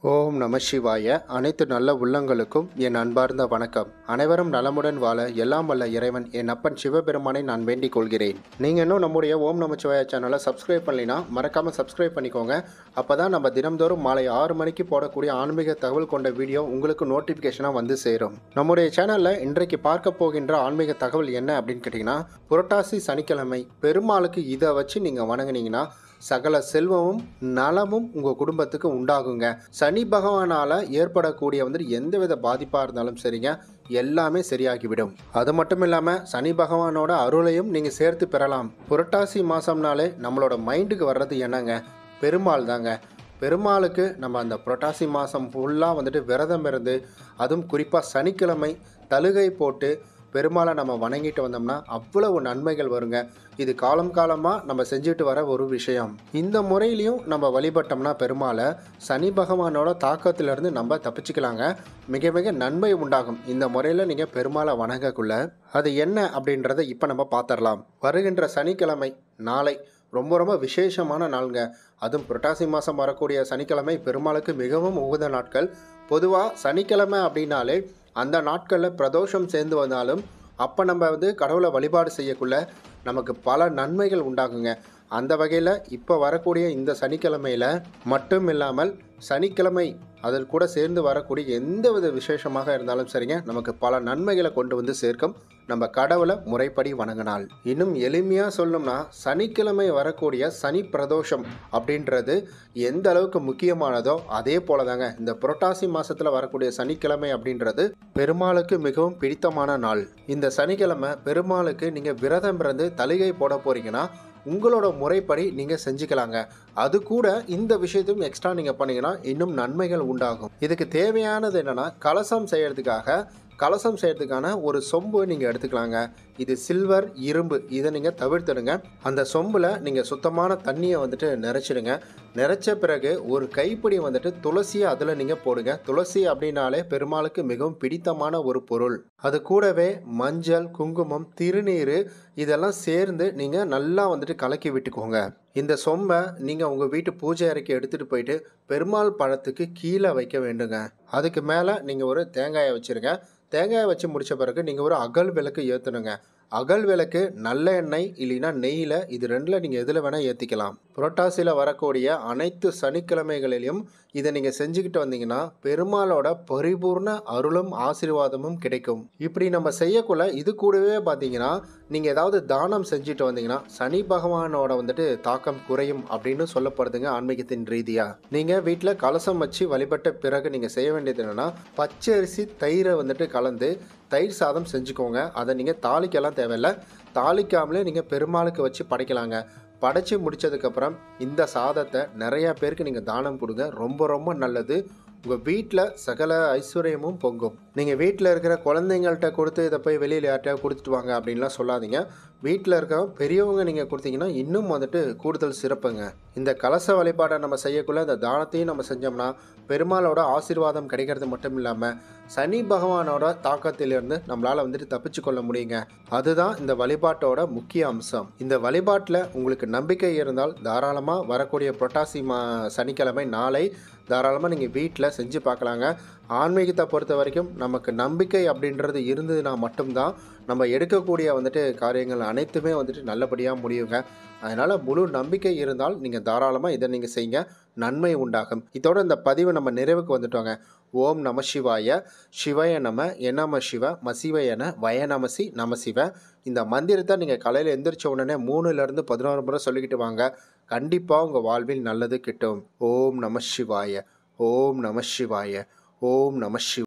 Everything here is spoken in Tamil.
ஓம் நம சிவாய அனைத்து நல்ல உள்ளங்களுக்கும் என் அன்பார்ந்த வணக்கம் அனைவரும் நலமுடன் வாழ எல்லாம் வல்ல இறைவன் என் அப்பன் சிவபெருமானை நான் வேண்டிக் கொள்கிறேன் நீங்கள் இன்னும் நம்முடைய ஓம் நம சிவாய சேனலை சப்ஸ்கிரைப் பண்ணலைன்னா மறக்காமல் சப்ஸ்கிரைப் பண்ணிக்கோங்க அப்போ தான் நம்ம தினம்தோறும் மாலை ஆறு மணிக்கு போடக்கூடிய ஆன்மீக தகவல் கொண்ட வீடியோ உங்களுக்கு நோட்டிஃபிகேஷனாக வந்து சேரும் நம்முடைய சேனலில் இன்றைக்கு பார்க்க போகின்ற ஆன்மீக தகவல் என்ன அப்படின்னு கேட்டிங்கன்னா புரட்டாசி சனிக்கிழமை பெருமாளுக்கு இதை வச்சு நீங்கள் வணங்குனீங்கன்னா சகல செல்வமும் நலமும் உங்கள் குடும்பத்துக்கு உண்டாகுங்க சனி பகவானால் ஏற்படக்கூடிய வந்துட்டு எந்தவித பாதிப்பாக இருந்தாலும் சரிங்க எல்லாமே சரியாகிவிடும் அது மட்டும் இல்லாமல் சனி பகவானோட அருளையும் நீங்கள் சேர்த்து பெறலாம் புரட்டாசி மாதம்னாலே நம்மளோட மைண்டுக்கு வர்றது என்னங்க பெருமாள் தாங்க பெருமாளுக்கு நம்ம அந்த புரட்டாசி மாதம் ஃபுல்லாக வந்துட்டு விரதம் இருந்து அதுவும் குறிப்பாக சனிக்கிழமை தழுகை போட்டு பெருமாளை நம்ம வணங்கிட்டு வந்தோம்னா அவ்வளவு நன்மைகள் வருங்க இது காலம் காலமாக நம்ம செஞ்சுட்டு வர ஒரு விஷயம் இந்த முறையிலையும் நம்ம வழிபட்டோம்னா பெருமாளை சனி பகவானோட தாக்கத்திலிருந்து நம்ம தப்பிச்சுக்கலாங்க மிக மிக நன்மை உண்டாகும் இந்த முறையில் நீங்கள் பெருமாளை வணங்கக்குள்ள அது என்ன அப்படின்றத இப்போ நம்ம பார்த்துடலாம் வருகின்ற சனிக்கிழமை நாளை ரொம்ப ரொம்ப விசேஷமான நாளுங்க அதுவும் புரட்டாசி மாதம் வரக்கூடிய சனிக்கிழமை பெருமாளுக்கு மிகவும் உகந்த நாட்கள் பொதுவாக சனிக்கிழமை அப்படின்னாலே அந்த நாட்களில் பிரதோஷம் சேர்ந்து வந்தாலும் அப்போ நம்ம வந்து கடவுளை வழிபாடு செய்யக்குள்ள நமக்கு பல நன்மைகள் உண்டாகுங்க அந்த வகையில் இப்போ வரக்கூடிய இந்த சனிக்கிழமையில் மட்டும் இல்லாமல் சனிக்கிழமை அதில் கூட சேர்ந்து வரக்கூடிய எந்தவித விசேஷமாக இருந்தாலும் சரிங்க நமக்கு பல நன்மைகளை கொண்டு வந்து சேர்க்கும் நம்ம கடவுளை முறைப்படி வணங்கினால் இன்னும் எளிமையாக சொல்லணும்னா சனிக்கிழமை வரக்கூடிய சனி பிரதோஷம் அப்படின்றது எந்த அளவுக்கு முக்கியமானதோ அதே போல தாங்க இந்த புரட்டாசி மாசத்துல வரக்கூடிய சனிக்கிழமை அப்படின்றது பெருமாளுக்கு மிகவும் பிடித்தமான நாள் இந்த சனிக்கிழமை பெருமாளுக்கு நீங்க விரதம் இருந்து தலிகை போட போறீங்கன்னா உங்களோட முறைப்படி நீங்கள் செஞ்சுக்கலாங்க அது கூட இந்த விஷயத்தையும் எக்ஸ்ட்ரா நீங்கள் பண்ணீங்கன்னா இன்னும் நன்மைகள் உண்டாகும் இதுக்கு தேவையானது என்னென்னா கலசம் செய்யறதுக்காக கலசம் செய்யறதுக்கான ஒரு சொம்பு நீங்கள் எடுத்துக்கலாங்க இது சில்வர் இரும்பு இதை நீங்கள் தவிர்த்துடுங்க அந்த சொம்பில் நீங்கள் சுத்தமான தண்ணியை வந்துட்டு நிறைச்சிடுங்க நிறைச்ச பிறகு ஒரு கைப்பிடி வந்துட்டு துளசியை அதில் நீங்கள் போடுங்க துளசி அப்படின்னாலே பெருமாளுக்கு மிகவும் பிடித்தமான ஒரு பொருள் அது கூடவே மஞ்சள் குங்குமம் திருநீர் இதெல்லாம் சேர்ந்து நீங்கள் நல்லா வந்துட்டு கலக்கி விட்டுக்கோங்க இந்த சொம்பை நீங்கள் உங்கள் வீட்டு பூஜை அறைக்கு எடுத்துகிட்டு போயிட்டு பெருமாள் பழத்துக்கு கீழே வைக்க வேண்டுங்க அதுக்கு மேலே நீங்கள் ஒரு தேங்காயை வச்சுருங்க தேங்காயை வச்சு முடித்த பிறகு நீங்கள் ஒரு அகல் விளக்கு ஏற்றணுங்க அகல் விளக்கு நல்ல எண்ணெய் இல்லைன்னா நெய்யில் இது ரெண்டில் நீங்கள் எதில் வேணால் ஏற்றிக்கலாம் புரட்டாசியில் வரக்கூடிய அனைத்து சனிக்கிழமைகளிலும் இதை நீங்கள் செஞ்சுக்கிட்டு வந்தீங்கன்னா பெருமாளோட பரிபூர்ண அருளும் ஆசீர்வாதமும் கிடைக்கும் இப்படி நம்ம செய்யக்குள்ள இது கூடவே பார்த்தீங்கன்னா நீங்கள் ஏதாவது தானம் செஞ்சுட்டு வந்தீங்கன்னா சனி பகவானோட வந்துட்டு தாக்கம் குறையும் அப்படின்னு சொல்லப்படுதுங்க ஆன்மீகத்தின் ரீதியாக நீங்கள் வீட்டில் கலசம் வச்சு வழிபட்ட பிறகு நீங்கள் செய்ய வேண்டியது என்னென்னா பச்சை அரிசி தயிரை வந்துட்டு கலந்து தயிர் சாதம் செஞ்சுக்கோங்க அதை நீங்கள் தாளிக்கெல்லாம் தேவையில்ல தாளிக்காமலே நீங்கள் பெருமாளுக்கு வச்சு படைக்கலாங்க படைச்சி முடிச்சதுக்கப்புறம் இந்த சாதத்தை நிறையா பேருக்கு நீங்கள் தானம் கொடுங்க ரொம்ப ரொம்ப நல்லது உங்கள் வீட்டில் சகல ஐஸ்வர்யமும் பொங்கும் நீங்கள் வீட்டில் இருக்கிற குழந்தைங்கள்ட்ட கொடுத்து இதை போய் வெளியில் யார்ட்டையா கொடுத்துட்டு வாங்க அப்படின்லாம் சொல்லாதீங்க வீட்டில் இருக்க பெரியவங்க நீங்கள் கொடுத்தீங்கன்னா இன்னும் வந்துட்டு கூடுதல் சிறப்புங்க இந்த கலச வழிபாடை நம்ம செய்யக்குள்ள இந்த தானத்தையும் நம்ம செஞ்சோம்னா பெருமாளோட ஆசீர்வாதம் கிடைக்கிறது மட்டும் இல்லாமல் சனி பகவானோட தாக்கத்திலிருந்து நம்மளால் வந்துட்டு தப்பிச்சு கொள்ள முடியுங்க அதுதான் இந்த வழிபாட்டோட முக்கிய அம்சம் இந்த வழிபாட்டில் உங்களுக்கு நம்பிக்கை இருந்தால் தாராளமாக வரக்கூடிய புரட்டாசி மா சனிக்கிழமை நாளை தாராளமாக நீங்கள் வீட்டில் செஞ்சு பார்க்கலாங்க ஆன்மீகத்தை பொறுத்த வரைக்கும் நமக்கு நம்பிக்கை அப்படின்றது இருந்ததுன்னா மட்டும்தான் நம்ம எடுக்கக்கூடிய வந்துட்டு காரியங்கள் அனைத்துமே வந்துட்டு நல்லபடியாக முடியுங்க அதனால் முழு நம்பிக்கை இருந்தால் நீங்கள் தாராளமாக இதை நீங்கள் செய்யுங்க நன்மை உண்டாகும் இதோட இந்த பதிவை நம்ம நிறைவுக்கு வந்துட்டோங்க ஓம் நம சிவாய சிவய நம எனம சிவ மசிவ என வய நமசி நம சிவ இந்த மந்திரத்தை நீங்கள் காலையில் எந்திரிச்ச உடனே மூணுலேருந்து பதினோரு முறை சொல்லிக்கிட்டு வாங்க கண்டிப்பாக உங்கள் வாழ்வில் நல்லது கிட்டும் ஓம் நம சிவாய ஓம் நம சிவாய ஓம் நம சிவ